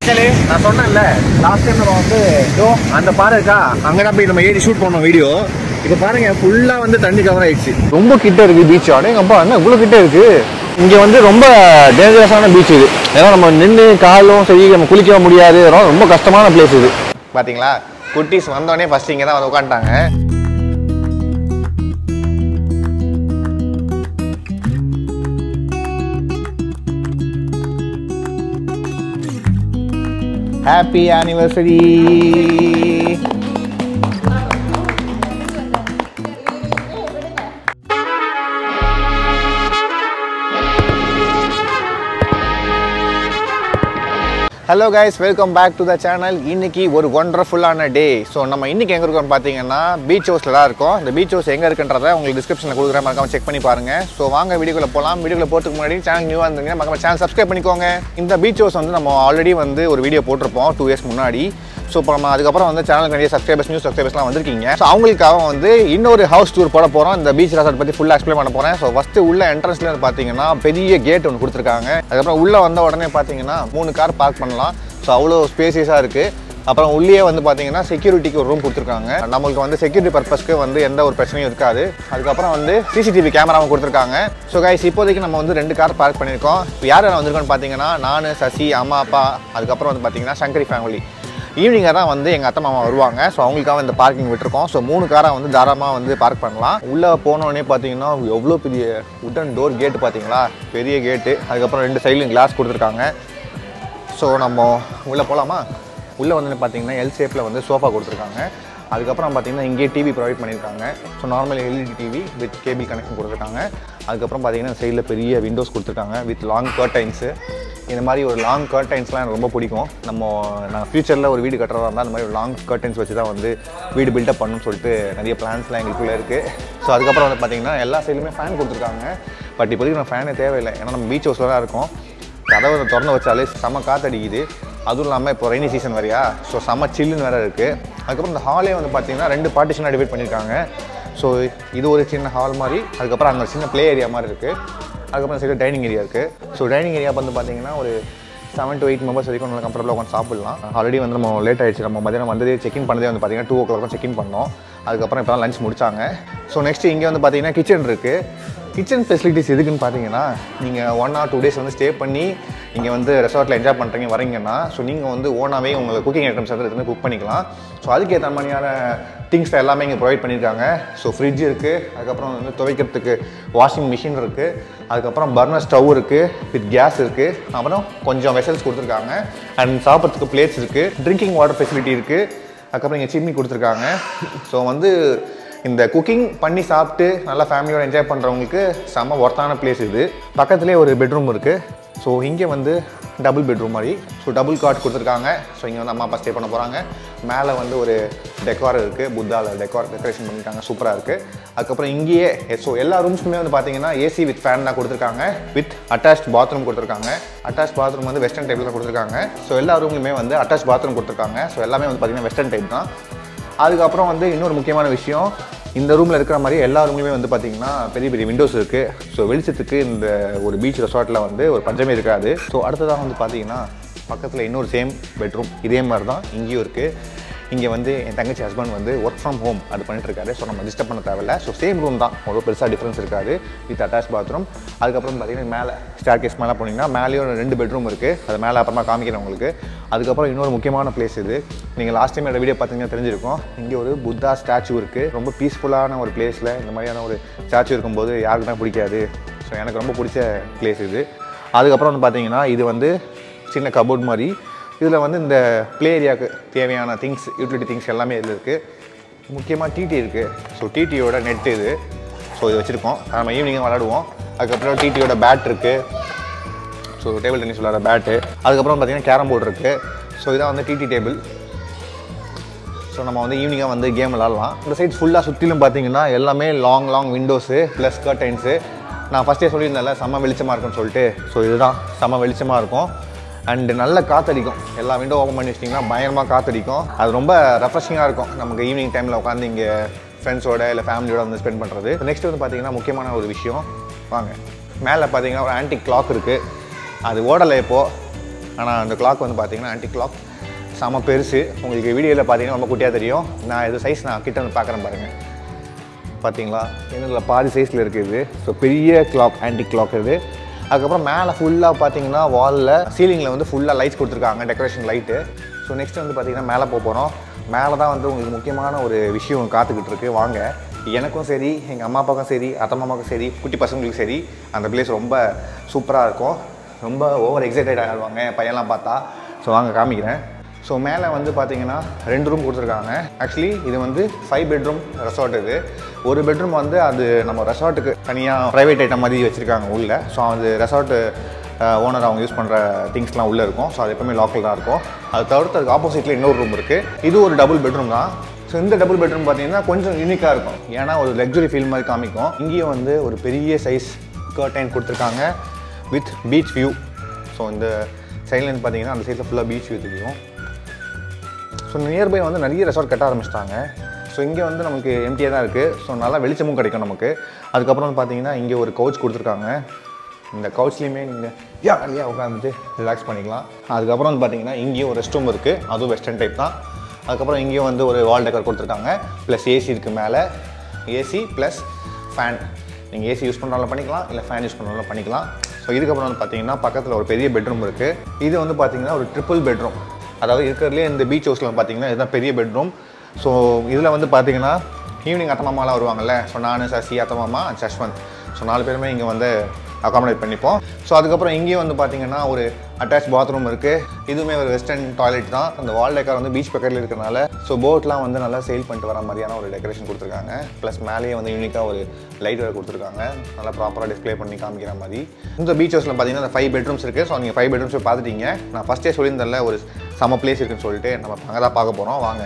மக்களே நான் சொன்னேன்ல லாஸ்ட் டைம் நம்ம வந்து இதோ அந்த பாறை இருக்கா அங்கே தான் போய் நம்ம ஏறி ஷூட் பண்ணோம் வீடியோ இப்போ பாருங்க ஃபுல்லாக வந்து தண்ணி கவர் ஆயிடுச்சு ரொம்ப கிட்ட இருக்கு பீச் அடே எங்கள் அப்பா என்ன இவ்வளோ கிட்ட இருக்கு இங்கே வந்து ரொம்ப டேஞ்சரஸான பீச் இது ஏன்னா நம்ம நின்று காலும் சரி நம்ம குளிக்க முடியாது ரொம்ப- ரொம்ப கஷ்டமான பிளேஸ் இது பார்த்தீங்களா குட்டீஸ் வந்தோடனே ஃபர்ஸ்ட் இங்கே தான் வந்து உட்காந்துட்டாங்க happy anniversary hello guys welcome back to the channel இன்னைக்கு ஒரு ஒண்டர்ஃபுல்லான டே ஸோ நம்ம இன்னைக்கு எங்கே இருக்கோம்னு பார்த்தீங்கன்னா பீச் ஹவுஸில் தான் இருக்கோம் இந்த பீச் ஹவுஸ் எங்கே இருக்குன்றதை உங்களுக்கு டிஸ்கிரிப்ஷனில் கொடுக்குற மறக்காம செக் பண்ணி பாருங்க ஸோ வாங்க வீடியோக்குள்ள போகலாம் வீடியோக்குள்ள போகிறதுக்கு முன்னாடி சேனல் நியூவாக இருந்தீங்கன்னா மறக்காம சேனல் சப்ஸ்கிரைப் பண்ணிக்கோங்க இந்த பீச் ஹவுஸ் வந்து நம்ம ஆல்ரெடி வந்து ஒரு வீடியோ போட்டிருப்போம் டூ இயர்ஸ் முன்னாடி ஸோ இப்போ நம்ம அதுக்கப்புறம் வந்து சேனலுக்கு நிறைய சப்ஸ்கிரைபர்ஸ் நியூ சப்ஸ்கிரைபர்ஸ்லாம் வந்திருக்கீங்க ஸோ அவங்களுக்காக வந்து இன்னொரு ஹவுஸ் டூர் போட போகிறோம் இந்த பீச் ரெசார்ட் பற்றி ஃபுல்லாக எக்ஸ்பிளைன் பண்ண போகிறேன் ஸோ ஃபஸ்ட்டு உள்ள என்ட்ரன்ஸ்ல பார்த்தீங்கன்னா பெரிய கேட் ஒன்று கொடுத்துருக்காங்க அதுக்கப்புறம் உள்ளே வந்த உடனே பார்த்தீங்கன்னா மூணு கார் பார்க் பண்ணலாம் ஸோ அவ்வளோ ஸ்பேசியஸாக இருக்குது அப்புறம் உள்ளே வந்து பார்த்தீங்கன்னா செக்யூரிட்டிக்கு ஒரு ரூம் கொடுத்துருக்காங்க நம்மளுக்கு வந்து செக்யூரிட்டி பர்பஸ்க்கு வந்து எந்த ஒரு பிரச்சனையும் இருக்காது அதுக்கப்புறம் வந்து சிசிடிவி கேமராவும் கொடுத்துருக்காங்க ஸோ கைஸ் இப்போதைக்கு நம்ம வந்து ரெண்டு கார் பார்க் பண்ணியிருக்கோம் இப்போ யார் யார் வந்திருக்கோம்னு பார்த்தீங்கன்னா நான் சசி அம்மா அப்பா அதுக்கப்புறம் வந்து பார்த்தீங்கன்னா சங்கரி ஃபேமிலி ஈவினிங்காக தான் வந்து எங்கள் அத்தை மாமா வருவாங்க ஸோ அவங்களுக்காக இந்த பார்க்கிங் விட்டுருக்கோம் ஸோ மூணு காரை வந்து தாராளமாக வந்து பார்க் பண்ணலாம் உள்ளே போனோடனே பார்த்தீங்கன்னா எவ்வளோ பெரிய உட்டன் டோர் கேட்டு பார்த்தீங்களா பெரிய கேட்டு அதுக்கப்புறம் ரெண்டு சைட்லையும் கிளாஸ் கொடுத்துருக்காங்க ஸோ நம்ம உள்ளே போகலாமா உள்ளே வந்து பார்த்தீங்கன்னா எல் ஷேப்பில் வந்து சோஃபா கொடுத்துருக்காங்க அதுக்கப்புறம் பார்த்தீங்கன்னா இங்கேயே டிவி ப்ரொவைட் பண்ணியிருக்காங்க so normal LED TV with cable connection கொடுத்துருக்காங்க அதுக்கப்புறம் பார்த்தீங்கன்னா சைடில் பெரிய விண்டோஸ் கொடுத்துருக்காங்க வித் லாங் கர்டைன்ஸு இந்த மாதிரி ஒரு லாங் கர்டைன்ஸ்லாம் எனக்கு ரொம்ப பிடிக்கும் நம்ம நான் ஃப்யூச்சரில் ஒரு வீடு கட்டுறதா இருந்தால் அந்த மாதிரி ஒரு லாங் கர்டைன்ஸ் வச்சு தான் வந்து வீடு பில்டப் பண்ணணும்னு சொல்லிட்டு நிறைய பிளான்ஸ்லாம் எங்களுக்குள்ளே இருக்குது ஸோ அதுக்கப்புறம் வந்து பார்த்தீங்கன்னா எல்லா சைடுலுமே ஃபேன் கொடுத்துருக்காங்க பட் இப்போதைக்கு நான் ஃபேனே தேவையில்லை ஏன்னா நம்ம பீச் ஹவுஸில் தான் இருக்கோம் கதவை திறந்து வச்சாலே செம்ம காத்தடிக்குது அதுவும் இல்லாமல் இப்போ ரெய்னி சீசன் வரையா ஸோ செம்ம சில்லுன்னு வேறு இருக்குது அதுக்கப்புறம் இந்த ஹாலே வந்து பார்த்தீங்கன்னா ரெண்டு பார்ட்டிஷனாக டிவைட் பண்ணியிருக்காங்க ஸோ இது ஒரு சின்ன ஹால் மாதிரி அதுக்கப்புறம் அங்கே ஒரு சின்ன ப்ளே ஏரியா மாதிரி இருக்குது அதுக்கப்புறம் சைடு டைனிங் ஏரியா இருக்குது ஸோ டைனிங் ஏரியா வந்து பார்த்தீங்கன்னா ஒரு செவன் டு எயிட் மெம்பர்ஸ் வரைக்கும் நல்லா கம்ஃபர்டபுளாக உட்காந்து சாப்பிடலாம் ஆல்ரெடி வந்து நம்ம லேட் ஆயிடுச்சு நம்ம மதியானம் வந்ததே செக்இன் பண்ணதே வந்து பார்த்தீங்கன்னா டூ ஓ கிளாக் செக்இன் பண்ணோம் அதுக்கப்புறம் இப்போ லஞ்ச் முடிச்சாங்க ஸோ நெக்ஸ்ட் இங்கே வந்து பார்த்தீங்கன்னா கிச்சன் இருக்குது கிச்சன் ஃபெசிலிட்டிஸ் எதுக்குன்னு பார்த்தீங்கன்னா நீங்கள் ஒன் ஆர் டூ டேஸ் வந்து ஸ்டே பண்ணி நீங்கள் வந்து ரெசார்ட்டில் என்ஜாய் பண்ணுறீங்க வரீங்கன்னா ஸோ நீங்கள் வந்து ஓனாகவே உங்களை குக்கிங் ஐட்டம்ஸ் வந்து எடுத்து குக் பண்ணிக்கலாம் ஸோ அதுக்கேற்ற மாதிரியான திங்ஸ் எல்லாமே இங்கே ப்ரொவைட் பண்ணியிருக்காங்க ஸோ ஃப்ரிட்ஜ் இருக்குது அதுக்கப்புறம் வந்து துவைக்கிறதுக்கு வாஷிங் மிஷின் இருக்குது அதுக்கப்புறம் பர்னர் ஸ்டவ் இருக்குது வித் கேஸ் இருக்குது அப்புறம் கொஞ்சம் வெசல்ஸ் கொடுத்துருக்காங்க அண்ட் சாப்பிட்றதுக்கு பிளேட்ஸ் இருக்குது ட்ரிங்கிங் வாட்டர் ஃபெசிலிட்டி இருக்குது அதுக்கப்புறம் இங்கே சிம்னி கொடுத்துருக்காங்க ஸோ வந்து இந்த குக்கிங் பண்ணி சாப்பிட்டு நல்லா ஃபேமிலியோட என்ஜாய் பண்ணுறவங்களுக்கு செம்ம ஒர்த்தான பிளேஸ் இது பக்கத்துலேயே ஒரு பெட்ரூம் இருக்குது ஸோ இங்கே வந்து டபுள் பெட்ரூம் மாதிரி ஸோ டபுள் காட் கொடுத்துருக்காங்க ஸோ இங்கே வந்து அம்மா அப்பா ஸ்டே பண்ண போகிறாங்க மேலே வந்து ஒரு டெக்கார் இருக்குது புத்தாவில் டெக்கார் டெக்கரேஷன் பண்ணியிருக்காங்க சூப்பராக இருக்குது அதுக்கப்புறம் இங்கேயே ஸோ எல்லா ரூம்ஸ்க்குமே வந்து பார்த்தீங்கன்னா ஏசி வித் ஃபேன் தான் கொடுத்துருக்காங்க வித் அட்டாச்ட் பாத்ரூம் கொடுத்துருக்காங்க அட்டாச் பாத்ரூம் வந்து வெஸ்டர்ன் டைப்பில் தான் கொடுத்துருக்காங்க ஸோ எல்லா ரூம்லையுமே வந்து அட்டாச் பாத்ரூம் கொடுத்துருக்காங்க ஸோ எல்லாமே வந்து பார்த்தீங்கன்னா வெஸ்டர்ன் டைப் தான் அதுக்கப்புறம் வந்து இன்னொரு முக்கியமான விஷயம் இந்த ரூமில் இருக்கிற மாதிரி எல்லா ரூம்லையுமே வந்து பார்த்தீங்கன்னா பெரிய பெரிய விண்டோஸ் இருக்குது ஸோ வெளிச்சத்துக்கு இந்த ஒரு பீச் ரெசார்ட்டில் வந்து ஒரு பஞ்சமே இருக்காது ஸோ அடுத்ததாக வந்து பார்த்தீங்கன்னா பக்கத்தில் இன்னொரு சேம் பெட்ரூம் இதே மாதிரி தான் இங்கேயும் இருக்குது இங்கே வந்து என் தங்கச்சி ஹஸ்பண்ட் வந்து ஒர்க் ஃப்ரம் ஹோம் அது பண்ணிட்டு இருக்காரு ஸோ நம்ம டிஸ்டர்ப் பண்ண தேவையில்ல ஸோ சேம் ரூம் தான் அவ்வளோ பெருசாக டிஃப்ரென்ஸ் இருக்காது வித் அட்டாச் பாத்ரூம் அதுக்கப்புறம் பார்த்தீங்கன்னா மேலே ஸ்டார் கேஸ் மேலே போனீங்கன்னா மேலேயும் ரெண்டு பெட்ரூம் இருக்குது அது மேலே அப்புறமா காமிக்கிறேன் உங்களுக்கு அதுக்கப்புறம் இன்னொரு முக்கியமான பிளேஸ் இது நீங்கள் லாஸ்ட் டைம் என்னோட வீடியோ பார்த்தீங்கன்னா தெரிஞ்சிருக்கும் இங்கே ஒரு புத்தா ஸ்டாச்சு இருக்குது ரொம்ப பீஸ்ஃபுல்லான ஒரு பிளேஸில் இந்த மாதிரியான ஒரு ஸ்டாச்சு இருக்கும்போது யாருக்குமே பிடிக்காது ஸோ எனக்கு ரொம்ப பிடிச்ச பிளேஸ் இது அதுக்கப்புறம் வந்து பார்த்தீங்கன்னா இது வந்து சின்ன கபோர்ட் மாதிரி இதில் வந்து இந்த ப்ளே ஏரியாவுக்கு தேவையான திங்ஸ் யூட்டிலிட்டி திங்ஸ் எல்லாமே இதில் இருக்குது முக்கியமாக டிடி இருக்குது ஸோ டிடியோட நெட் இது ஸோ இது வச்சுருக்கோம் நம்ம ஈவினிங்காக விளாடுவோம் அதுக்கப்புறம் டிடியோட பேட் இருக்குது ஸோ டேபிள் டென்னிஸ் விளாட பேட்டு அதுக்கப்புறம் பார்த்தீங்கன்னா கேரம் போர்டு இருக்குது ஸோ இதான் வந்து டிடி டேபிள் ஸோ நம்ம வந்து ஈவினிங்காக வந்து கேம் விளாட்லாம் இந்த சைட் ஃபுல்லாக சுற்றிலும் பார்த்தீங்கன்னா எல்லாமே long long windows plus curtains நான் ஃபஸ்ட்டே சொல்லியிருந்தேன்ல செம்ம வெளிச்சமாக இருக்கும்னு சொல்லிட்டு ஸோ இதுதான் செம்ம வெளிச்சமாக இருக்கும் அண்டு நல்ல காற்றடிக்கும் எல்லா விண்டோ ஓப்பன் பண்ணி வச்சிட்டிங்கன்னா பயங்கரமாக காற்றடிக்கும் அது ரொம்ப ரெஃப்ரெஷிங்காக இருக்கும் நமக்கு ஈவினிங் டைமில் உட்காந்து இங்கே ஃப்ரெண்ட்ஸோட இல்லை ஃபேமிலியோட வந்து ஸ்பெண்ட் பண்ணுறது நெக்ஸ்ட் வந்து பார்த்தீங்கன்னா முக்கியமான ஒரு விஷயம் வாங்க மேலே பார்த்தீங்கன்னா ஒரு ஆன்டிக் கிளாக் இருக்குது அது ஓடலை இப்போது ஆனால் அந்த கிளாக் வந்து பார்த்தீங்கன்னா ஆன்டி கிளாக் செம பெருசு உங்களுக்கு வீடியோவில் பார்த்தீங்கன்னா ரொம்ப குட்டியாக தெரியும் நான் இது சைஸ் நான் கிட்ட வந்து பார்க்குறேன் பாருங்கள் பார்த்தீங்களா இதில் பாதி சைஸில் இருக்குது ஸோ பெரிய கிளாக் ஆன்டி கிளாக் இது அதுக்கப்புறம் மேலே ஃபுல்லாக பார்த்தீங்கன்னா வாலில் சீலிங்கில் வந்து ஃபுல்லாக லைட்ஸ் கொடுத்துருக்காங்க டெக்கரேஷன் லைட்டு ஸோ நெக்ஸ்ட் வந்து பார்த்தீங்கன்னா மேலே போக போகிறோம் மேலே தான் வந்து உங்களுக்கு முக்கியமான ஒரு விஷயம் காத்துக்கிட்டு இருக்கு வாங்க எனக்கும் சரி எங்கள் அம்மா அப்பாவுக்கும் சரி அத்தை மாமாவுக்கும் சரி குட்டி பசங்களுக்கும் சரி அந்த பிளேஸ் ரொம்ப சூப்பராக இருக்கும் ரொம்ப ஓவர் எக்ஸைட்டட் ஆகிடுவாங்க என் பையன்லாம் பார்த்தா ஸோ வாங்க காமிக்கிறேன் ஸோ மேலே வந்து பார்த்தீங்கன்னா ரெண்டு ரூம் கொடுத்துருக்காங்க ஆக்சுவலி இது வந்து ஃபைவ் பெட்ரூம் ரெசார்ட் இது ஒரு பெட்ரூம் வந்து அது நம்ம ரெசார்ட்டுக்கு தனியாக ப்ரைவேட் ஐட்டம் மாதிரி வச்சுருக்காங்க உள்ளே ஸோ அது ரெசார்ட்டு ஓனர் அவங்க யூஸ் பண்ணுற திங்ஸ்லாம் உள்ளே இருக்கும் ஸோ அது எப்பவுமே லாக்கில் தான் இருக்கும் அது தவிர்த்து அதுக்கு ஆப்போசிட்டில் இன்னொரு ரூம் இருக்குது இது ஒரு டபுள் பெட்ரூம் தான் ஸோ இந்த டபுள் பெட்ரூம் பார்த்தீங்கன்னா கொஞ்சம் யூனிக்காக இருக்கும் ஏன்னா ஒரு லக்ஸுரி ஃபீல் மாதிரி காமிக்கும் இங்கேயும் வந்து ஒரு பெரிய சைஸ் கர்டைன் கொடுத்துருக்காங்க வித் பீச் வியூ ஸோ இந்த சைட்லேருந்து பார்த்தீங்கன்னா அந்த சைடில் ஃபுல்லாக பீச் வியூ தெரியும் ஸோ நியர்பை வந்து நிறைய ரெசார்ட் கட்ட ஆரம்பிச்சிட்டாங்க ஸோ இங்கே வந்து நமக்கு எம்டியாக தான் இருக்குது ஸோ நல்லா வெளிச்சமும் கிடைக்கும் நமக்கு அதுக்கப்புறம் வந்து பார்த்தீங்கன்னா இங்கே ஒரு கவுச் கொடுத்துருக்காங்க இந்த கவுச்லேயுமே நீங்கள் ஜாலியாக உட்காந்துட்டு ரிலாக்ஸ் பண்ணிக்கலாம் அதுக்கப்புறம் வந்து பார்த்தீங்கன்னா இங்கேயும் ஒரு ரெஸ்ட் ரூம் இருக்குது அதுவும் வெஸ்டர்ன் டைப் தான் அதுக்கப்புறம் இங்கேயும் வந்து ஒரு வால் டெக்கர் கொடுத்துருக்காங்க ப்ளஸ் ஏசி இருக்குது மேலே ஏசி ப்ளஸ் ஃபேன் நீங்கள் ஏசி யூஸ் பண்ணுறாலும் பண்ணிக்கலாம் இல்லை ஃபேன் யூஸ் பண்ணுறாலும் பண்ணிக்கலாம் ஸோ இதுக்கப்புறம் வந்து பார்த்தீங்கன்னா பக்கத்தில் ஒரு பெரிய பெட்ரூம் இருக்குது இது வந்து பார்த்தீங்கன்னா ஒரு ட்ரிபிள் பெட்ரூம் அதாவது இருக்கிறதுலே இந்த பீச் ஹவுஸில் பார்த்தீங்கன்னா இதுதான் பெரிய பெட்ரூம் ஸோ இதில் வந்து பார்த்தீங்கன்னா ஈவினிங் அத்தை மாமாலாம் வருவாங்கல்ல ஸோ நான் சசி அத்தை மாமா and சஷ்வந்த் ஸோ நாலு பேருமே இங்கே வந்து அகாமடேட் பண்ணிப்போம் ஸோ அதுக்கப்புறம் இங்கேயும் வந்து பார்த்தீங்கன்னா ஒரு அட்டாச் பாத்ரூம் இருக்குது இதுவுமே ஒரு வெஸ்டர்ன் டாய்லெட் தான் அந்த வால் டெக்கர் வந்து பீச் பக்கத்தில் இருக்கிறனால ஸோ போட்லாம் வந்து நல்லா சேல் பண்ணிட்டு வர மாதிரியான ஒரு டெக்கரேஷன் கொடுத்துருக்காங்க ப்ளஸ் மேலேயே வந்து யூனிக்காக ஒரு லைட் வேறு கொடுத்துருக்காங்க நல்லா ப்ராப்பராக டிஸ்ப்ளே பண்ணி காமிக்கிற மாதிரி இந்த பீச் ஹவுஸில் பார்த்தீங்கன்னா ஃபைவ் பெட்ரூம்ஸ் இருக்குது ஸோ நீங்கள் ஃபைவ் பெட்ரூம்ஸ் பார்த்துட்டீங்க நான் ஃபஸ்ட்டே சொல்லியிருந்தேன்ல ஒரு செம பிளேஸ் இருக்குன்னு சொல்லிட்டு நம்ம அங்கே தான் பார்க்க போகிறோம் வாங்க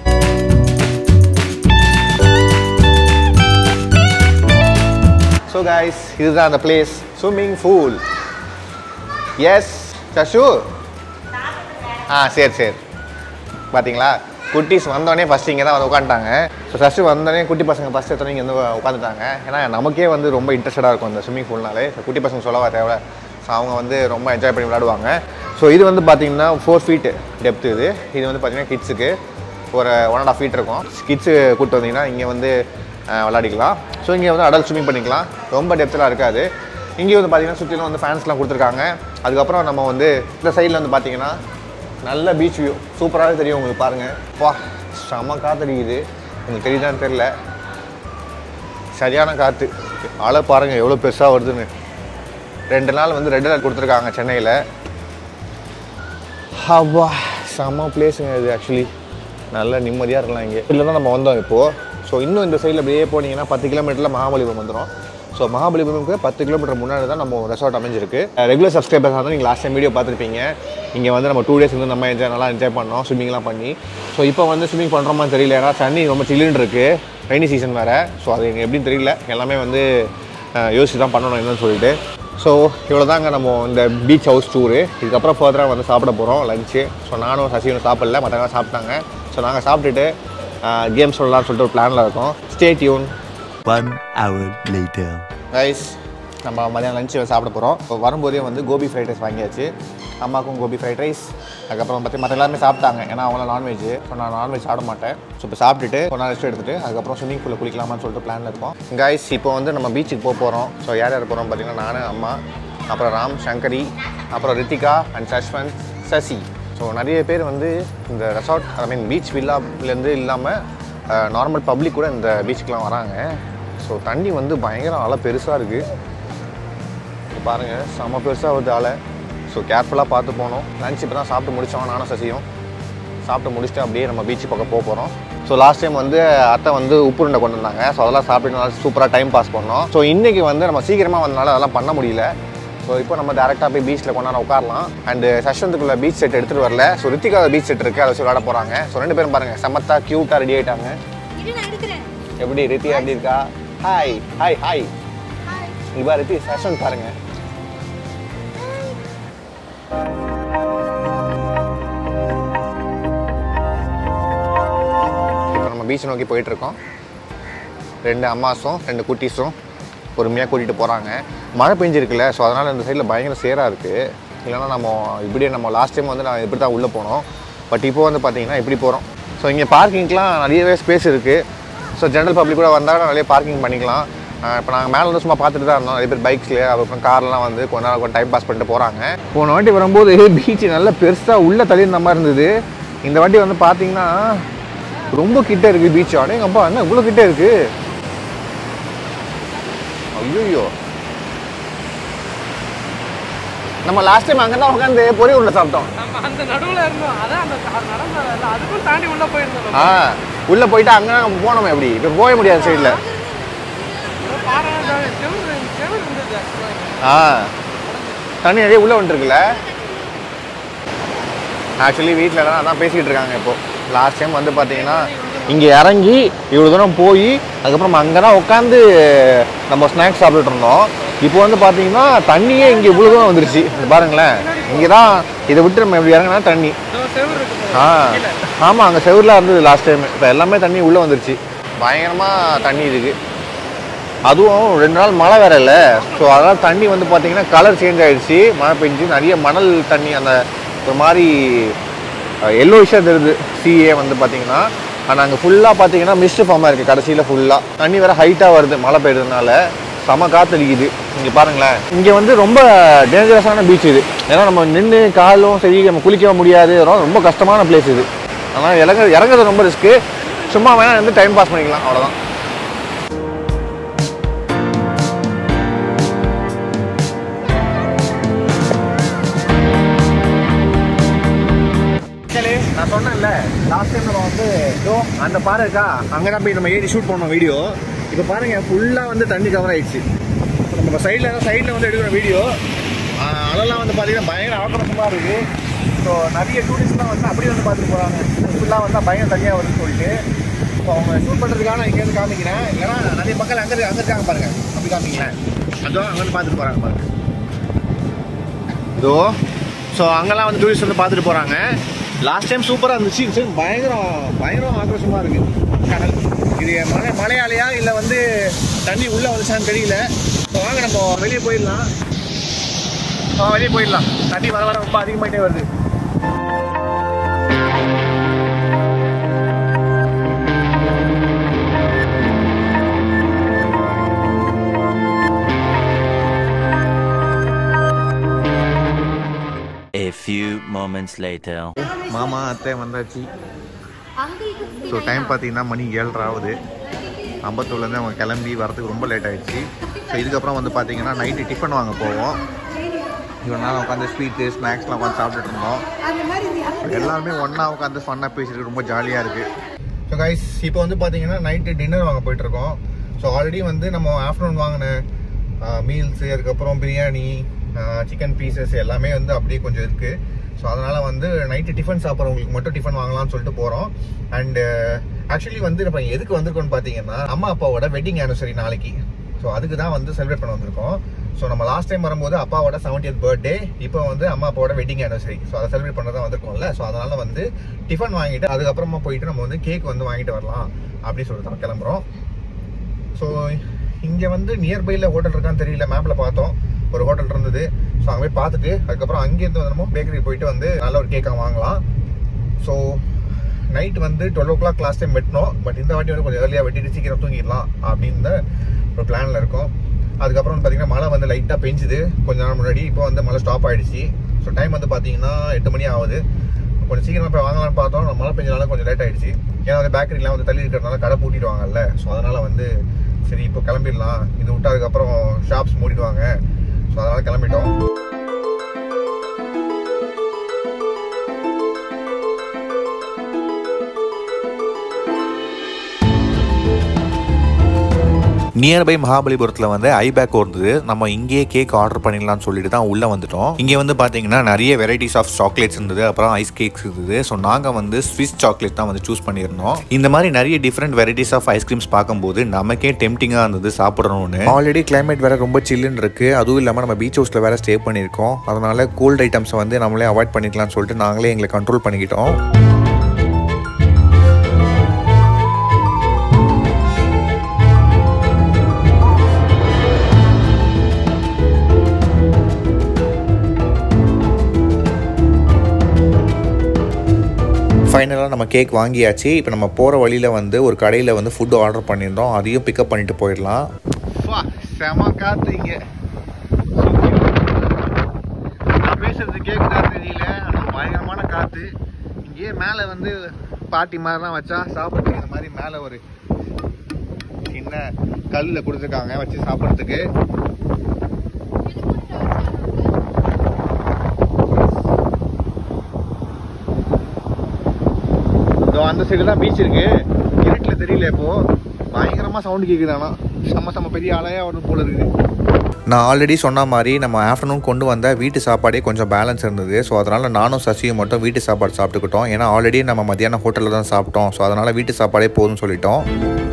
ஸோ கைஸ் இதுதான் அந்த பிளேஸ் ஸ்விம்மிங் பூல் எஸ் சஷு ஆ சரி சரி பார்த்தீங்களா குட்டீஸ் வந்தோடனே ஃபஸ்ட்டு இங்கே தான் வந்து உட்காந்துட்டாங்க ஸோ ஃபஸ்ட்டு வந்தோடனே குட்டி பசங்க ஃபஸ்ட்டு எத்தனை இங்கே வந்து உட்காந்துட்டாங்க ஏன்னா நமக்கே வந்து ரொம்ப இன்ட்ரெஸ்டடாக இருக்கும் இந்த ஸ்விம்மிங் பூல்னாலே ஸோ குட்டி பசங்க சொல்லவா தேவை ஸோ அவங்க வந்து ரொம்ப என்ஜாய் பண்ணி விளையாடுவாங்க ஸோ இது வந்து பார்த்தீங்கன்னா ஃபோர் ஃபீட்டு டெப்த் இது இது வந்து பார்த்தீங்கன்னா கிட்ஸுக்கு ஒரு ஒன் அண்ட் ஆஃப் ஃபீட் இருக்கும் கிட்ஸு கூப்பிட்டு வந்தீங்கன்னா இங்கே வந்து அஹ், விளையாடிக்கலாம் ஸோ இங்கே வந்து அடல்ட் ஸ்விம்மிங் பண்ணிக்கலாம் ரொம்ப டெப்த்லாம் இருக்காது இங்கேயும் வந்து பார்த்தீங்கன்னா சுற்றிலும் வந்து ஃபேன்ஸ்லாம் கொடுத்துருக்காங்க அதுக்கப்புறம் நம்ம வந்து இந்த சைடில் வந்து பார்த்தீங்கன்னா நல்ல பீச் வியூ சூப்பராகவே தெரியும் உங்களுக்கு பாருங்கள் வா செம காத்தடிக்குது உங்களுக்கு தெரியுதான்னு தெரில சரியான காற்று அலை பாருங்கள் எவ்வளோ பெருசாக வருதுன்னு ரெண்டு நாள் வந்து ரெட் அலர்ட் கொடுத்துருக்காங்க சென்னையில் ஹவா செம்ம பிளேஸுங்க இது ஆக்சுவலி நல்ல நிம்மதியாக இருக்கலாம் இங்கே இதில் தான் நம்ம வந்தோம் இப்போது ஸோ இன்னும் இந்த சைடில் அப்படியே போனீங்கன்னா பத்து கிலோமீட்டரில் மகாபலிபுரம் வந்துடும் ஸோ மகாபலிபுரமுக்கு பத்து கிலோமீட்டர் முன்னாடி தான் நம்ம ரெசார்ட் அமைஞ்சிருக்கு ரெகுலர் சப்ஸ்கிரைபர்ஸ் வந்து நீங்கள் லாஸ்ட் டைம் வீடியோ பார்த்துருப்பீங்க இங்கே வந்து நம்ம டூ டேஸ் வந்து நம்ம என்ஜாய் நல்லா என்ஜாய் பண்ணோம் ஸ்விம்மிங்லாம் பண்ணி ஸோ இப்போ வந்து ஸ்விம்மிங் பண்ணுறோமான்னு தெரியல ஏன்னா தண்ணி ரொம்ப சில்லுன்னு இருக்குது ரெய்னி சீசன் வேறு ஸோ அது எங்க எப்படின்னு தெரியல எல்லாமே வந்து அஹ், யோசிச்சு தான் பண்ணணும் என்னன்னு சொல்லிட்டு ஸோ இவ்வளோ தாங்க நம்ம இந்த பீச் ஹவுஸ் டூரு இதுக்கப்புறம் ஃபர்தராக வந்து சாப்பிட போகிறோம் லஞ்சு ஸோ நானும் சசியும் சாப்பிடல மற்றவங்க சாப்பிட்டாங்க ஸோ நாங்கள் சாப்பிட்டுட்டு கேம்ஸ் சொல்லலாம்னு சொல்லிட்டு ஒரு பிளானில் இருக்கோம் stay tuned One hour later. Rice நம்ம மதியானம் லஞ்சு சாப்பிட போகிறோம் இப்போ வரும்போதே வந்து கோபி ஃப்ரைட் ரைஸ் வாங்கியாச்சு அம்மாவுக்கும் கோபி ஃப்ரைட் ரைஸ் அதுக்கப்புறம் பார்த்து மற்ற எல்லாருமே சாப்பிட்டாங்க ஏன்னா அவங்களாம் நான்வெஜ் ஸோ நான் நான்வெஜ் சாப்பிட மாட்டேன் ஸோ இப்போ சாப்பிட்டுட்டு கொஞ்ச நாள் ரெஸ்ட் எடுத்துட்டு அதுக்கப்புறம் ஸ்விம்மிங் பூலில் குளிக்கலாமான்னு சொல்லிட்டு பிளானில் இருக்கோம் கைஸ் இப்போ வந்து நம்ம பீச்சுக்கு போக போகிறோம் ஸோ யார் யார் போகிறோம் பார்த்தீங்கன்னா நான் அம்மா அப்புறம் ராம் சங்கரி அப்புறம் ரித்திகா அண்ட் சஷ்வந்த் சசி ஸோ நிறைய பேர் வந்து இந்த ரெசார்ட் ஐ மீன் பீச் வில்லாலேருந்து இல்லாமல் நார்மல் பப்ளிக் கூட இந்த பீச்சுக்கெலாம் வராங்க ஸோ தண்ணி வந்து பயங்கர அலை பெருசாக இருக்குது இப்போ பாருங்கள் செம்ம பெருசாக வருது அலை ஸோ கேர்ஃபுல்லாக பார்த்து போகணும் லஞ்ச் இப்போ தான் சாப்பிட்டு முடித்தோம் நானும் சசியும் சாப்பிட்டு முடிச்சுட்டு அப்படியே நம்ம பீச் பக்கம் போக போகிறோம் ஸோ லாஸ்ட் டைம் வந்து அத்தை வந்து உப்பு உருண்டை கொண்டு வந்தாங்க ஸோ அதெல்லாம் சாப்பிட்டு நல்லா சூப்பராக டைம் பாஸ் பண்ணோம் ஸோ இன்றைக்கி வந்து நம்ம சீக்கிரமாக வந்தனால அதெல்லாம் பண்ண முடியல ஸோ இப்போ நம்ம டேரெக்டாக போய் பீச்சில் கொண்டாட உட்காரலாம் அண்டு சஷ்வந்துக்குள்ள பீச் செட் எடுத்துகிட்டு வரல ஸோ ரித்திகா பீச் செட் இருக்குது அதை வச்சு விளாட போகிறாங்க ஸோ ரெண்டு பேரும் பாருங்கள் செம்மத்தா க்யூட்டாக ரெடி ஆகிட்டாங்க இரு நான் எடுக்கிறேன் எப்படி ரித்திகா எப்படி இருக்கா ஹாய் ஹாய் ஹாய் ஹாய் இங்கே ரித்தி சஷ்வந்த் பாருங்கள் இப்போ நம்ம பீச் நோக்கி போயிட்டு இருக்கோம் ரெண்டு அம்மாஸும் ரெண்டு குட்டீஸும் பொறுமையாக கூட்டிகிட்டு போகிறாங்க மழை பெஞ்சிருக்குல்ல ஸோ அதனால் இந்த சைடில் பயங்கர சேராக இருக்குது இல்லைன்னா நம்ம இப்படியே நம்ம லாஸ்ட் டைம் வந்து நான் இப்படி தான் உள்ளே போனோம் பட் இப்போ வந்து பார்த்தீங்கன்னா இப்படி போகிறோம் ஸோ இங்கே பார்க்கிங்க்கெலாம் நிறையவே ஸ்பேஸ் இருக்குது ஸோ ஜென்ரல் பப்ளிக் கூட வந்தால் நிறைய பார்க்கிங் பண்ணிக்கலாம் இப்போ நாங்கள் மேலே வந்து சும்மா பார்த்துட்டு தான் இருந்தோம் நிறைய பேர் பைக்ஸ்லேயே அதுக்கப்புறம் கார்லாம் வந்து கொஞ்ச நேரம் கொஞ்சம் டைம் பாஸ் பண்ணிட்டு போகிறாங்க போன வாட்டி வரும்போது பீச் நல்லா பெருசாக உள்ளே தள்ளியிருந்த மாதிரி இருந்தது இந்த வாட்டி வந்து பார்த்தீங்கன்னா ரொம்ப கிட்ட இருக்குது பீச் அடே எங்கள் அப்பா என்ன இவ்வளோ கிட்ட இருக்குது ஐயோ நம்ம லாஸ்ட் டைம் அங்கே தான் உட்காந்து பொறி உருண்டை சாப்பிட்டோம் நம்ம அந்த நடுவுல இருந்தோம் அதான் அந்த கா- நடந்தால அதுக்கும் தாண்டி உள்ள போயிருந்தோம் ஆ உள்ளே போயிட்டு அங்கே நாங்கள் போனோமே எப்படி இப்போ போக முடியாது சைடில் பாறை செவரு செவரு இருந்தது actually. ஆ தண்ணி நிறைய உள்ளே வந்துருக்குல்ல ஆக்சுவலி வீட்டில் எல்லாம் அதான் பேசிக்கிட்டு இருக்காங்க இப்போ லாஸ்ட் டைம் வந்து பார்த்தீங்கன்னா இங்கே இறங்கி இவ்வளோ தூரம் போய் அதுக்கப்புறம் அங்கே தான் உட்காந்து நம்ம ஸ்நாக்ஸ் சாப்பிட்டுட்டு இருந்தோம் இப்போ வந்து பார்த்தீங்கன்னா தண்ணியே இங்கே இவ்வளோ தூரம் வந்துருச்சு இது பாருங்களேன் இங்கே தான் இதை விட்டு நம்ம இப்படி இறங்கினா தண்ணி இதோ செவரு இருக்கு ஆ ஆமாம் அங்கே செவர்லாம் இருந்தது லாஸ்ட் டைம் இப்போ எல்லாமே தண்ணி உள்ளே வந்துருச்சு பயங்கரமாக தண்ணி இருக்குது அதுவும் ரெண்டு நாள் மழை வேற இல்லை ஸோ அதனால் தண்ணி வந்து பார்த்தீங்கன்னா கலர் சேஞ்ச் ஆயிடுச்சு மழை பெஞ்சு நிறைய மணல் தண்ணி அந்த ஒரு மாதிரி எல்லோ விஷயம் தெரியுது சிஏ வந்து பார்த்தீங்கன்னா ஆனால் அங்கே ஃபுல்லாக பார்த்தீங்கன்னா மிஸ்ட் ஃபார்மாக இருக்குது கடைசியில் ஃபுல்லாக தண்ணி வேற ஹைட்டாக வருது மழை பெய்யறதுனால செம காத்தடிக்குது இங்கே பாருங்களேன் இங்கே வந்து ரொம்ப டேஞ்சரஸான பீச் இது ஏன்னா நம்ம நின்று காலும் சரி நம்ம குளிக்க முடியாது ரொம்ப ரொம்ப கஷ்டமான பிளேஸ் இது ஆனால் இறங்க இறங்குறது ரொம்ப ரிஸ்க்கு சும்மா வேணால் வந்து டைம் பாஸ் பண்ணிக்கலாம் அவ்வளோதான் ஆக்சுவலி நான் சொன்னேன்ல லாஸ்ட் டைம் நம்ம வந்து இதோ அந்த பாறை இருக்கா அங்கே தான் போய் நம்ம ஏறி ஷூட் பண்ணோம் வீடியோ இப்போ பாருங்க ஃபுல்லாக வந்து தண்ணி கவர் ஆயிடுச்சு இப்போ நம்ம சைடில் சைடில் வந்து எடுக்கிற வீடியோ அதெல்லாம் வந்து பார்த்தீங்கன்னா பயங்கர ஆக்ரோஷமாக இருக்குது ஸோ நிறைய டூரிஸ்ட்லாம் வந்து அப்படியே வந்து பார்த்துட்டு போகிறாங்க ஃபுல்லாக வந்து பயங்கர தனியாக வருதுன்னு சொல்லிட்டு ஸோ அவங்க ஷூட் பண்ணுறதுக்காக நான் இங்கேருந்து காமிக்கிறேன் ஏன்னா நிறைய மக்கள் அங்கே அங்கே இருக்காங்க பாருங்க அப்படி காமிக்கிறேன் அதோ அங்கே வந்து பார்த்துட்டு போகிறாங்க பாருங்க இதோ ஸோ அங்கெல்லாம் வந்து டூரிஸ்ட் வந்து பார்த்துட்டு போகிறாங்க லாஸ்ட் டைம் சூப்பராக இருந்துச்சு இந்த சைடு பயங்கரம் பயங்கரம் ஆக்ரோஷமாக இருக்குது கடல் இது மழை மழையாலையா இல்லை வந்து தண்ணி உள்ளே வந்துச்சான்னு தெரியல ஸோ வாங்க நம்ம வெளியே போயிடலாம் ஆ வெளியே போயிடலாம் தண்ணி வர வர ரொம்ப அதிகமாகிட்டே வருது A few moments later. மாமா அத்தை வந்தாச்சு அங்க இது ஸோ டைம் பார்த்தீங்கன்னா மணி ஏழரை ஆகுது அம்பத்தூர்லேருந்து அவங்க கிளம்பி வரதுக்கு ரொம்ப லேட் ஆயிடுச்சு ஸோ இதுக்கப்புறம் வந்து பார்த்தீங்கன்னா நைட்டு டிஃபன் வாங்க போவோம் இவ்வளோ நேரம் உட்காந்து ஸ்வீட்டு ஸ்நாக்ஸ்லாம் உட்காந்து சாப்பிட்டுட்டு இருந்தோம் So, எல்லாருமே ஒன்றா உட்காந்து ஃபன்னாக பேசிட்டு ரொம்ப ஜாலியாக இருக்குது ஸோ கைஸ் இப்போ வந்து பார்த்தீங்கன்னா நைட்டு டின்னர் வாங்க போயிட்டு இருக்கோம் ஸோ ஆல்ரெடி வந்து நம்ம ஆஃப்டர்நூன் வாங்கின மீல்ஸு அதுக்கப்புறம் பிரியாணி சிக்கன் பீசஸ் எல்லாமே வந்து அப்படியே கொஞ்சம் இருக்குது ஸோ அதனால் வந்து நைட்டு டிஃபன் சாப்பிட்றவங்களுக்கு மட்டும் டிஃபன் வாங்கலாம்னு சொல்லிட்டு போகிறோம் அண்டு ஆக்சுவலி வந்து நம்ம எதுக்கு வந்திருக்கோம்னு பார்த்தீங்கன்னா அம்மா அப்பாவோட வெட்டிங் ஆனிவர்சரி நாளைக்கு ஸோ அதுக்கு தான் வந்து செலிப்ரேட் பண்ண வந்திருக்கோம் ஸோ நம்ம லாஸ்ட் டைம் வரும்போது அப்பாவோட செவன்டியத் பர்த்டே இப்போ வந்து அம்மா அப்பாவோட வெட்டிங் ஆனிவர்சரி ஸோ அதை செலிப்ரேட் பண்ண தான் வந்திருக்கோம்ல ஸோ அதனால வந்து டிஃபன் வாங்கிட்டு அதுக்கப்புறமா போயிட்டு நம்ம வந்து கேக் வந்து வாங்கிட்டு வரலாம் அப்படின்னு சொல்லிட்டு நம்ம கிளம்புறோம் ஸோ இங்கே வந்து நியர்பையில் ஹோட்டல் இருக்கான்னு தெரியல மேப்பில் பார்த்தோம் ஒரு ஹோட்டல் இருந்தது ஸோ அங்கே போய் பார்த்துட்டு அதுக்கப்புறம் அங்கேருந்து வந்து நம்ம பேக்கரி போயிட்டு வந்து நல்ல ஒரு கேக்காக வாங்கலாம் ஸோ நைட் வந்து twelve o'clock last time வெட்டினோம் பட் இந்த வாட்டி வந்து கொஞ்சம் ஏர்லியாக வெட்டிட்டு சீக்கிரம் தூங்கிடலாம் அப்படின்னு ஒரு பிளானில் இருக்கோம் அதுக்கப்புறம் வந்து பார்த்தீங்கன்னா மழை வந்து லைட்டாக பெஞ்சுது கொஞ்ச நாள் முன்னாடி இப்போ வந்து மழை ஸ்டாப் ஆயிடுச்சு ஸோ டைம் வந்து பார்த்தீங்கன்னா எட்டு மணி ஆகுது கொஞ்சம் சீக்கிரமாக போய் வாங்கலாம்னு பார்த்தோம் நம்ம மழை பெஞ்சனால கொஞ்சம் லேட் ஆயிடுச்சு ஏன்னா வந்து பேக்கரிலாம் வந்து தள்ளி இருக்கிறதுனால கடை பூட்டிடுவாங்கல்ல ஸோ அதனால வந்து சரி இப்போ கிளம்பிடலாம் இது விட்டு அதுக்கப்புறம் ஷாப்ஸ் மூடிடுவாங்க ஸோ அதனால கிளம்பிட்டோம் நியர்பை மகாபலிபுரத்தில் வந்து ஐபேக் இருந்தது நம்ம இங்கேயே கேக் ஆர்டர் பண்ணிடலாம்னு சொல்லிட்டு தான் உள்ளே வந்துட்டோம் இங்கே வந்து பார்த்தீங்கன்னா நிறைய வெரைட்டிஸ் ஆஃப் சாக்லேட்ஸ் இருந்தது அப்புறம் ஐஸ் கேக்ஸ் இருந்தது ஸோ நாங்கள் வந்து ஸ்விஸ் சாக்லேட் தான் வந்து சூஸ் பண்ணியிருந்தோம் இந்த மாதிரி நிறைய டிஃப்ரெண்ட் வெரைட்டிஸ் ஆஃப் ஐஸ்கிரீம்ஸ் பார்க்கும்போது நமக்கே டெம்டிங்காக இருந்தது சாப்பிடணும்னு ஆல்ரெடி கிளைமேட் வேற ரொம்ப சில்லுன்னு இருக்கு அதுவும் இல்லாமல் நம்ம பீச் ஹவுஸில் வேற ஸ்டே பண்ணியிருக்கோம் அதனால கூல்ட் ஐட்டம்ஸை வந்து நம்மளே அவாய்ட் பண்ணிக்கலாம்னு சொல்லிட்டு நாங்களே எங்களை கண்ட்ரோல் பண்ணிக்கிட்டோம் ஃபைனலாக நம்ம கேக் வாங்கியாச்சு இப்போ நம்ம போகிற வழியில் வந்து ஒரு கடையில் வந்து ஃபுட் ஆர்டர் பண்ணியிருந்தோம் அதையும் பிக்கப் பண்ணிட்டு போயிடலாம் செம காத்து இங்க நான் பேசுறது கேக்குதா தெரியல ஆனால் பயங்கரமான காத்து இங்கேயே மேலே வந்து பாட்டி மாதிரிலாம் வச்சா சாப்பிட்றதுக்கு இந்த மாதிரி மேலே ஒரு சின்ன கல்லில் கொடுத்துருக்காங்க வச்சு சாப்பிட்றதுக்கு இதோ அந்த சைடு தான் பீச் இருக்கு இருட்டில் தெரியல இப்போ பயங்கரமாக சவுண்டு கேட்குது ஆனால் செம்ம செம்ம பெரிய அலையா வரும் போல இருக்குது நான் ஆல்ரெடி சொன்ன மாதிரி நம்ம ஆஃப்டர்நூன் கொண்டு வந்த வீட்டு சாப்பாடே கொஞ்சம் பேலன்ஸ் இருந்தது ஸோ அதனால் நானும் சசியும் மட்டும் வீட்டு சாப்பாடு சாப்பிட்டுக்கிட்டோம் ஏன்னா ஆல்ரெடி நம்ம மத்தியானம் ஹோட்டலில் தான் சாப்பிட்டோம் ஸோ அதனால் வீட்டு சாப்பாடே போதும்னு சொல்லிட்டோம்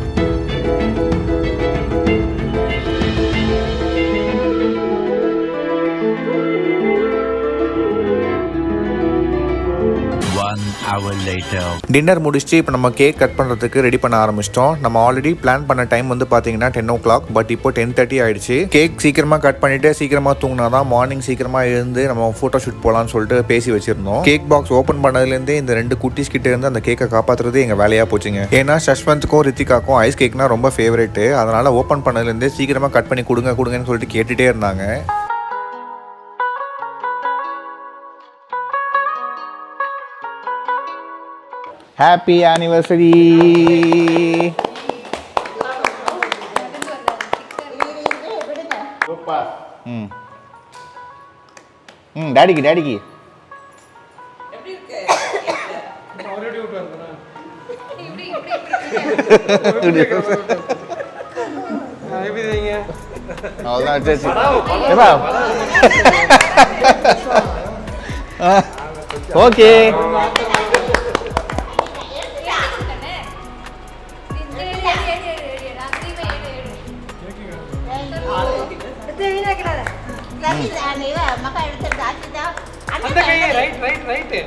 One hour later. டின்னர் முடிச்சுட்டு இப்போ நம்ம கேக் கட் பண்ணுறதுக்கு ரெடி பண்ண ஆரம்பிச்சிட்டோம் நம்ம ஆல்ரெடி பிளான் பண்ண டைம் வந்து பார்த்தீங்கன்னா டென் ஓ கிளாக் பட் இப்போ டென் தேர்ட்டி ஆயிடுச்சு கேக் சீக்கிரமாக கட் பண்ணிட்டு சீக்கிரமாக தூங்கினா தான் மார்னிங் சீக்கிரமாக எழுந்து நம்ம ஃபோட்டோ ஷூட் போகலான்னு சொல்லிட்டு பேசி வச்சிருந்தோம் கேக் பாக்ஸ் ஓப்பன் பண்ணதுலேருந்தே இந்த ரெண்டு குட்டிஸ் கிட்ட இருந்து அந்த கேக்கை காப்பாற்றுறது எங்கள் வேலையாக போச்சுங்க ஏன்னா சஷ்வந்த்க்கும் ரித்திகாக்கும் ஐஸ் கேக்னா ரொம்ப ஃபேவரேட்டு அதனால் ஓப்பன் பண்ணதுலேருந்தே சீக்கிரமாக கட் பண்ணி கொடுங்க கொடுங்கன்னு சொல்லிட்டு கேட்டுகிட்டே இருந்தாங்க ஹாப்பி ஆனிவர்சரி ம் ம் டாடிக்கு டாடிக்கு எப்படி இருக்கீங்க அவ்வளோதான் சரி சரி ஏப்பா ஓகே அந்த கை right right right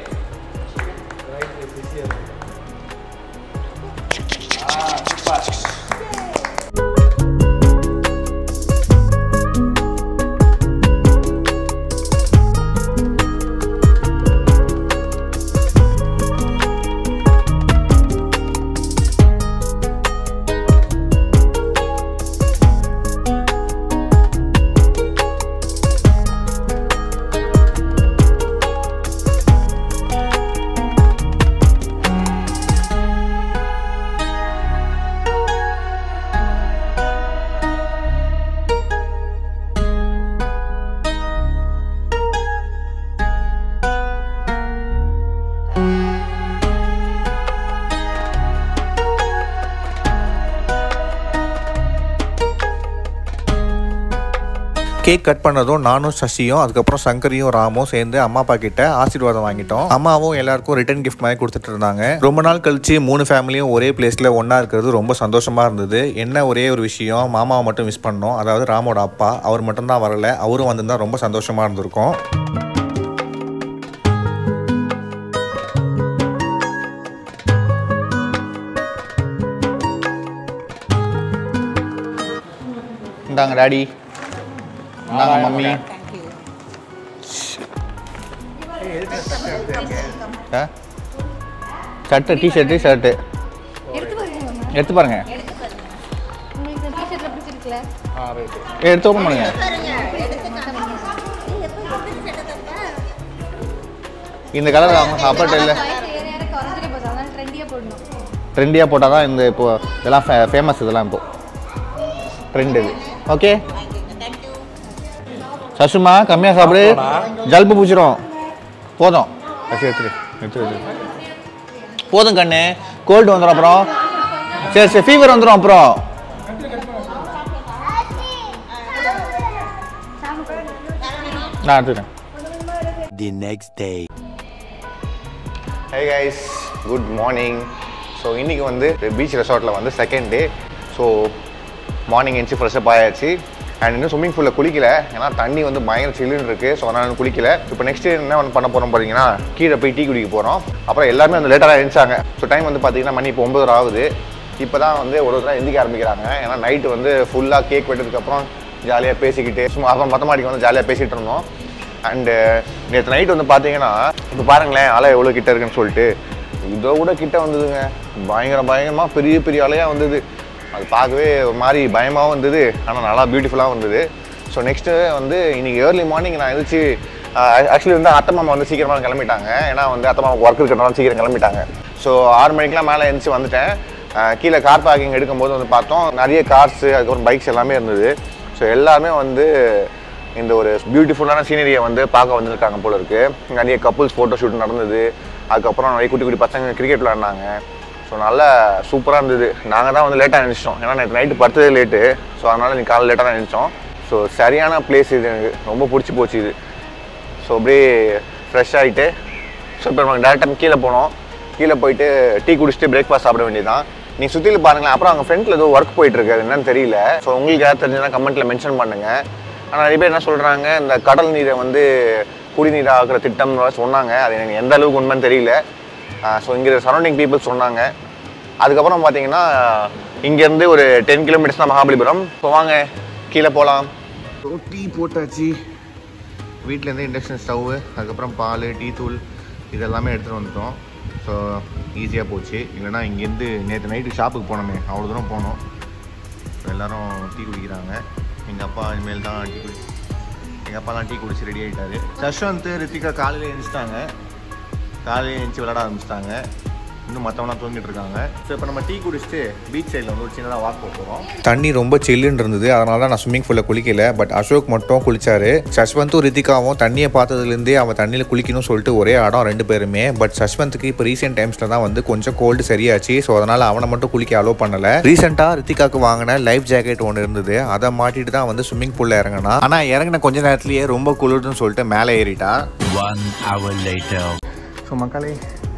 cake cut பண்ணதும் நானும் சசியும் அதுக்கப்புறம் சங்கரியும் ராமும் சேர்ந்து அம்மா அப்பா கிட்ட ஆசீர்வாதம் வாங்கிட்டோம் அம்மாவும் எல்லாருக்கும் ரிட்டர்ன் கிஃப்ட் மாதிரி கொடுத்துட்டு இருந்தாங்க ரொம்ப நாள் கழிச்சு மூணு ஃபேமிலியும் ஒரே பிளேஸ்ல ஒண்ணா இருக்கிறது ரொம்ப சந்தோஷமா இருந்தது என்ன ஒரே ஒரு விஷயம் மாமாவை மட்டும் மிஸ் பண்ணோம் அதாவது ராமோட அப்பா அவர் மட்டும் தான் வரல அவரும் வந்திருந்தா ரொம்ப சந்தோஷமா இருந்திருக்கும் இந்தாங்க டாடி இந்தாங்க மம்மி ஆ ஷர்ட்டு டிஷர்ட்டு ஷர்ட்டு எடுத்து பாருங்க மாமா. எடுத்து பாருங்க உங்களுக்கு இந்த டிஷர்ட்ல பிடிச்சிருக்குல்ல ஏ, எடுத்து ஓப்பன் பண்ணுங்க இந்த கலர் அவங்க அப்பட்ட இல்லை வயசு ஏற ஏற குறைஞ்சிட்டே போகுது அதனால ட்ரெண்டியா போடணும் ட்ரெண்டியாக போட்டால் தான் இந்த இப்போ இதெல்லாம் ஃபேமஸ் இதெல்லாம் இப்போ ட்ரெண்ட் இது ஓகே சசுமா கம்மியாக சாப்பிடு ஜல்பு பூச்சிரும் போதும் சரி எடுத்துரு எடுத்துரு எடுத்துரு போதும் கண்ணு கோல்டு வந்துடும் அப்புறம் சரி சரி ஃபீவர் வந்துடும் அப்புறம் நான் எடுத்துக்கிறேன் The next day. Hey guys good morning so இன்றைக்கி வந்து பீச் ரெசார்ட்டில் வந்து செகண்ட் டே ஸோ மார்னிங் எழுந்துச்சு ஃப்ரெஷ்ஷப் ஆயாச்சு அண்ட் இன்னும் ஸ்விம்மிங் பூலில் குளிக்கல ஏன்னா தண்ணி வந்து பயங்கர சில்லுன்னு இருக்குது ஸோ அதனால் குளிக்கல இப்போ நெக்ஸ்ட் என்ன வந்து பண்ண போகிறோம் பார்த்தீங்கன்னா கீழே போய் டீ குடிக்க போகிறோம் அப்புறம் எல்லாருமே வந்து லேட்டராக எழுந்தாங்க ஸோ டைம் வந்து பார்த்தீங்கன்னா மணி இப்போ ஒம்பது ஆகுது இப்போ தான் வந்து ஒரு ஒருத்தர் எந்திக்க ஆரம்பிக்கிறாங்க ஏன்னா நைட்டு வந்து ஃபுல்லாக கேக் வெட்டதுக்கப்புறம் ஜாலியாக பேசிக்கிட்டு சும்மா அப்புறம் மொத்த மாடிக்கு வந்து ஜாலியாக பேசிகிட்டு இருந்தோம் அண்டு நேற்று நைட் வந்து பார்த்தீங்கன்னா இப்போ பாருங்களேன் அலை எவ்வளோ கிட்ட இருக்குன்னு சொல்லிட்டு இதோ கூட கிட்ட வந்ததுங்க பயங்கர பயங்கரமாக பெரிய பெரிய அலையாக வந்தது அது பார்க்கவே ஒரு மாதிரி பயமாகவும் வந்தது ஆனால் நல்லா பியூட்டிஃபுல்லாக வந்தது ஸோ நெக்ஸ்ட்டு வந்து இன்னைக்கு ஏர்லி மார்னிங் நான் எழுந்திரிச்சு ஆக்சுவலி வந்து அத்தை மாமா வந்து சீக்கிரமாக கிளம்பிட்டாங்க ஏன்னா வந்து அத்தை மாமாவுக்கு ஒர்க் இருக்கிறனால சீக்கிரம் கிளம்பிட்டாங்க ஸோ ஆறு மணிக்கெலாம் மேலே எழுந்திரிச்சு வந்துட்டேன் அஹ் கீழே கார் பார்க்கிங் எடுக்கும்போது வந்து பார்த்தோம் நிறைய கார்ஸு அதுக்கப்புறம் பைக்ஸ் எல்லாமே இருந்தது ஸோ எல்லாருமே வந்து இந்த ஒரு பியூட்டிஃபுல்லான சீனரியை வந்து பார்க்க வந்திருக்காங்க போல இருக்கு நிறைய கப்புள்ஸ் ஃபோட்டோ ஷூட் நடந்தது அதுக்கப்புறம் நிறைய குட்டி குட்டி பசங்க கிரிக்கெட் விளாட்னாங்க ஸோ நல்லா சூப்பராக இருந்தது நாங்கள் தான் வந்து லேட்டாக நினச்சிட்டோம் ஏன்னா நேற்று நைட்டு படுத்ததே லேட்டு ஸோ அதனால் நீ காலையில் லேட்டாக தான் நினச்சோம் ஸோ சரியான பிளேஸ் இது எனக்கு ரொம்ப பிடிச்சி போச்சு இது ஸோ அப்படியே ஃப்ரெஷ் ஆகிட்டு ஸோ இப்போ நம்ம டேரெக்டாக கீழே போனோம் கீழே போயிட்டு டீ குடிச்சிட்டு பிரேக்ஃபாஸ்ட் சாப்பிட வேண்டியதான் நீ சுற்றில பாருங்களேன் அப்புறம் அங்கே ஃப்ரண்ட்டில் ஏதோ ஒர்க் போயிட்டு இருக்கு அது என்னன்னு தெரியல ஸோ உங்களுக்கு யாராவது தெரிஞ்சுன்னா கமெண்ட்டில் மென்ஷன் பண்ணுங்க ஆனால் நிறைய பேர் என்ன சொல்கிறாங்க இந்த கடல் நீரை வந்து குடிநீர் ஆக்குற திட்டம் சொன்னாங்க அது எனக்கு எந்த அளவுக்கு உண்மைன்னு தெரியல ஸோ இங்கே சரௌண்டிங் பீப்புள் சொன்னாங்க அதுக்கப்புறம் பார்த்தீங்கன்னா இங்கேருந்து ஒரு டென் கிலோமீட்டர்ஸ் தான் மகாபலிபுரம் ஸோ வாங்க கீழே போகலாம் டீ போட்டாச்சு வீட்டிலேருந்து இண்டக்ஷன் ஸ்டவ்வு அதுக்கப்புறம் பால் டீ தூள் இது எல்லாமே எடுத்துகிட்டு வந்துட்டோம் ஸோ ஈஸியாக போச்சு இல்லைனா இங்கேருந்து நேற்று நைட்டு ஷாப்புக்கு போனோமே அவ்வளோ தூரம் போனோம் So, எல்லாரும் டீ குடிக்கிறாங்க எங்கள் அப்பா இனிமேல் தான் டீ குடி எங்கள் அப்பாலாம் டீ குடிச்சு ரெடி ஆகிட்டாரு சஷ்வந்த் ரித்திகா காலையில் எழுந்துச்சிட்டாங்க காலையில் எழுந்துச்சி விளாட ஆரம்பிச்சிட்டாங்க இன்னும் மற்றவங்களாம் தூங்கிட்டு இருக்காங்க ஸோ இப்போ நம்ம டீ குடிச்சிட்டு பீச் சைடில் வந்து ஒரு சின்னதாக வாக் போக போகிறோம் தண்ணி ரொம்ப சில்லுன்னு இருந்தது அதனால தான் நான் ஸ்விம்மிங் பூலில் குளிக்கல பட் அசோக் மட்டும் குளிச்சாரு சஷ்வந்தும் ரித்திகாவும் தண்ணியை பார்த்ததுலேருந்தே அவன் தண்ணியில் குளிக்கணும்னு சொல்லிட்டு ஒரே இடம் ரெண்டு பேருமே பட் சஷ்வந்த்க்கு இப்போ ரீசெண்ட் டைம்ஸில் தான் வந்து கொஞ்சம் கோல்டு சரியாச்சு ஸோ அதனால் அவனை மட்டும் குளிக்க அலோவ் பண்ணல ரீசெண்டாக ரித்திகாக்கு வாங்கின லைஃப் ஜாக்கெட் ஒன்று இருந்தது அதை மாட்டிட்டு தான் வந்து ஸ்விம்மிங் பூலில் இறங்கினா ஆனால் இறங்கின கொஞ்ச நேரத்துலேயே ரொம்ப குளிர்னு சொல்லிட்டு மேலே ஏறிட்டா One hour later. ஸோ மக்களே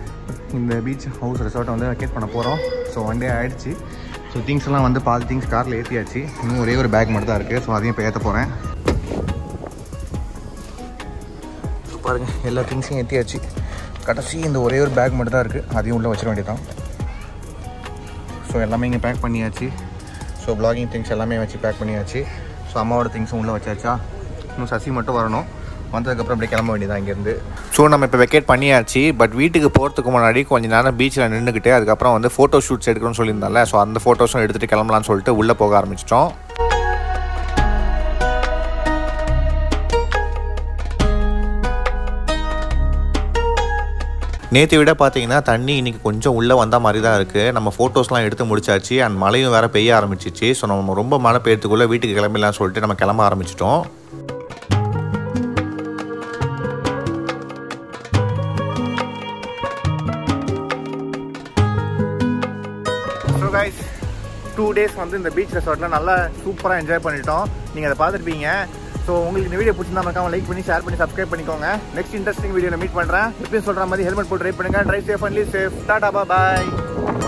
இந்த பீச் ஹவுஸ் ரெசார்ட்டை வந்து வெக்கேட் பண்ண போகிறோம் ஸோ ஒன் டே ஆயிடுச்சு ஸோ திங்ஸ் எல்லாம் வந்து பாதி திங்ஸ் காரில் ஏற்றியாச்சு இன்னும் ஒரே ஒரு பேக் மட்டும் தான் இருக்குது ஸோ அதையும் இப்போ ஏற்ற போகிறேன் ஸோ பாருங்கள் எல்லா திங்ஸையும் ஏற்றியாச்சு கடைசி இந்த ஒரே ஒரு பேக் மட்டும் தான் இருக்குது அதையும் உள்ளே வச்சிட வேண்டியதான் ஸோ எல்லாமே இங்கே பேக் பண்ணியாச்சு ஸோ vlogging திங்ஸ் எல்லாமே வச்சு பேக் பண்ணியாச்சு ஸோ அம்மாவோட திங்ஸும் உள்ளே வச்சாச்சா இன்னும் சசி மட்டும் வரணும் வந்ததுக்கப்புறம் அப்படியே கிளம்ப வேண்டியதான் இங்கேருந்து ஸோ நம்ம இப்போ வெக்கேட் பண்ணியாச்சு பட் வீட்டுக்கு போகிறதுக்கு முன்னாடி கொஞ்ச நேரம் பீச்சில் நின்றுக்கிட்டு அதுக்கப்புறம் வந்து ஃபோட்டோ ஷூட்ஸ் எடுக்கணும்னு சொல்லியிருந்தால ஸோ அந்த ஃபோட்டோஸும் எடுத்துகிட்டு கிளம்பலாம்னு சொல்லிட்டு உள்ளே போக ஆரம்பிச்சிட்டோம் நேற்று விட பார்த்தீங்கன்னா தண்ணி இன்னைக்கு கொஞ்சம் உள்ளே வந்த மாதிரி தான் இருக்குது நம்ம ஃபோட்டோஸ்லாம் எடுத்து முடிச்சாச்சு அண்ட் மழையும் வேறு பெய்ய ஆரம்பிச்சிச்சு ஸோ நம்ம ரொம்ப மழை பெய்யறதுக்குள்ளே வீட்டுக்கு கிளம்பிடலாம்னு சொல்லிட்டு நம்ம கிளம்ப ஆரம்பிச்சிட்டோம் ஸோ கைஸ் டூ டேஸ் வந்து இந்த பீச் ரெசார்ட்டில் நல்லா சூப்பராக என்ஜாய் பண்ணிட்டோம் நீங்கள் அதை பார்த்துருப்பீங்க ஸோ உங்களுக்கு இந்த வீடியோ பிடிச்சிருந்தா மறக்காம லைக் பண்ணி ஷேர் பண்ணி சப்ஸ்கிரைப் பண்ணிக்கோங்க நெக்ஸ்ட் இன்ட்ரெஸ்டிங் வீடியோவில் மீட் பண்ணுறேன் எப்பயும் சொல்கிற மாதிரி ஹெல்மெட் போட்டு ட்ரை பண்ணுங்க ட்ரை சேஃப் அண்ட்லி சேஃப் டாடா பாய்